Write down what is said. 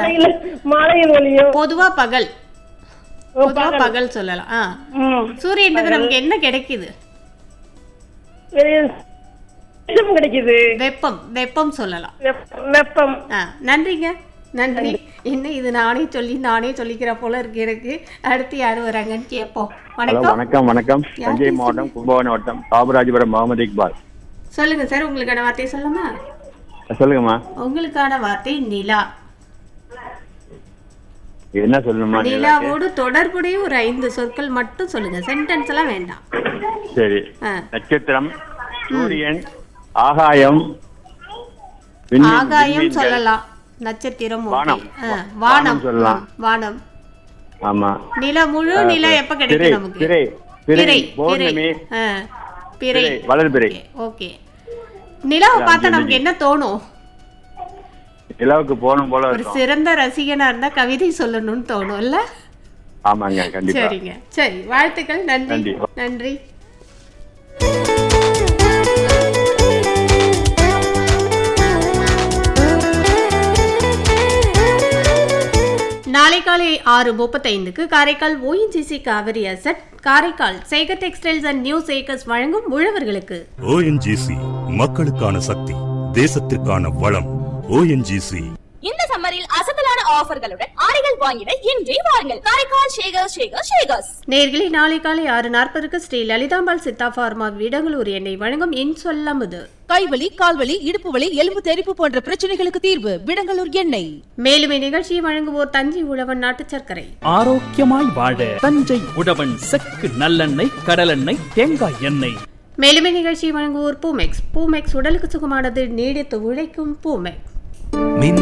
மாலையில மாலையில் ஒளியும் பொதுவா பகல் ஓ, பொதுவா பகல் சொல்லலாம் ஆ ம். சூரியன்றது நமக்கு என்ன கிடைக்குது வெளிச்சம் கிடைக்குது வெப்பம் வெப்பம் சொல்லலாம் வெப்ப- வெப்பம் ஆ நன்றிங்க நன்றி என்ன இது நானே சொல்லி நானே சொல்லிக்கிற போல இருக்கு எனக்கு அடுத்து யார் வராங்கன்னு கேட்போம் ஹலோ வணக்கம் வணக்கம் வணக்கம் யார் தஞ்சை பேசுறீங்க? மாவட்டம் கும்பகோணம் வட்டம் காபராஜபுரம் முகமது இக்பால் சொல்லுங்க சார் உங்களுக்கான வார்த்தை சொல்லலாமா சொல்லுங்கம்மா உங்களுக்கான வார்த்தை நிலா என்ன சொல்லணுமா நிலாக்கு? நிலாவோடு தொடர்புடைய ஒரு ஐந்து சொற்கள் மட்டும் சொல்லுங்க சென்டென்ஸ் எல்லாம் வேண்டாம் சரி ஆ. நட்சத்திரம் சூரியன் ஆகாயம் விண்மீன், ஆகாயம் விண்மீன்கள். சொல்லலாம் நட்சத்திரம் okay. வானம். ஆ, வா- வானம் வானம் சொல்லலாம். ம், வானம் ஆமா நிலா முழு நிலா எப்ப பிறை கிடைக்கும் நமக்கு பிறை பிறை பிறை பிறை பௌர்ணமி ஆ, பிறை பிறை வளர்பிறை ஓகே நிலாவை பார்த்தா நமக்கு என்ன தோணும் நிலாவுக்கு போகணும் போல ஒரு இருக்கும் சிறந்த ரசிகனா இருந்தா கவிதை சொல்லணும்னு தோணும் இல்ல ஆமாங்க கண்டிப்பா சரிங்க சரி வாழ்த்துக்கள் நன்றி நன்றி. நன்றி நாளை காலை ஆறு முப்பத்தைந்துக்கு Karaikal ONGC Cauvery asset Karaikal Sekar textiles and new Sekar's வழங்கும் உழவர்களுக்கு ஓஎன்ஜிசி மக்களுக்கான சக்தி தேசத்திற்கான வளம் ஓஎன்ஜிசி இந்த சம்மரில் அசத்தலான ஆஃபர்களுடன் ஆடைகள் வாங்கிட இன்றே வாருங்கள் காரைக்கால் ஷேகர் ஷேகர் ஷேகர்ஸ் நேர்களை நாளை காலை ஆறு நாற்பதுக்கு ஸ்ரீ லலிதாம்பாள் சித்தா ஃபார்மா விடங்களூர் எண்ணெய் வழங்கும் இன் சொல்லமுது கைவலி கால்வலி இடுப்பு வலி எலும்பு தெறிப்பு போன்ற பிரச்சனைகளுக்கு தீர்வு விடங்கலூர் எண்ணெய் மேலும் இந்நிகழ்ச்சியை வழங்குவோர் தஞ்சை உழவன் நாட்டு சர்க்கரை ஆரோக்கியமாய் வாழ தஞ்சை உழவன் செக்கு நல்லெண்ணெய் கடலெண்ணெய் தேங்காய் எண்ணெய் மேலும் இந்நிகழ்ச்சியை வழங்குவோர் பூமெக்ஸ் பூமெக்ஸ் உடலுக்கு சுகமானது நீடித்து உழைக்கும் பூமெக்ஸ்